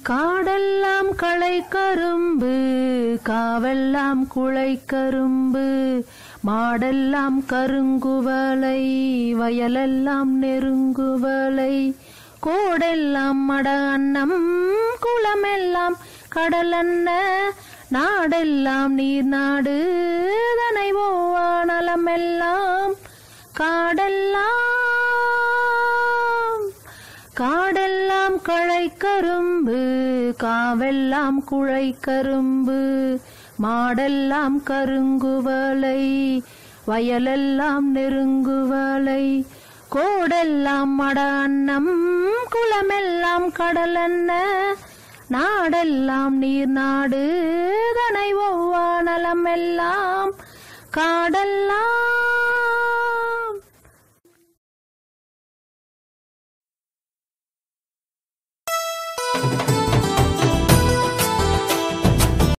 காடெல்லாம் களை கரும்பு காவெல்லாம் குலை கரும்பு மாடெல்லாம் கருங்குவலை வயலெல்லாம் நெருங்குவலை கோடெல்லாம் மட அன்னம் குளமெல்லாம் கடலன்ன நாடெல்லாம் நீர் நாடு தனை நலமெல்லாம் காடெல்லாம் காடெல்லாம் களை கரும்பு காவெல்லாம் குழை கரும்பு மாடெல்லாம் கருங்குவலை வயலெல்லாம் நெருங்குவலை கோடெல்லாம் மட அன்னம் குளமெல்லாம் கடலன்ன நாடெல்லாம் நீர் நாடு தனை ஒவ்வா நலமெல்லாம் காடெல்லாம் Thank you.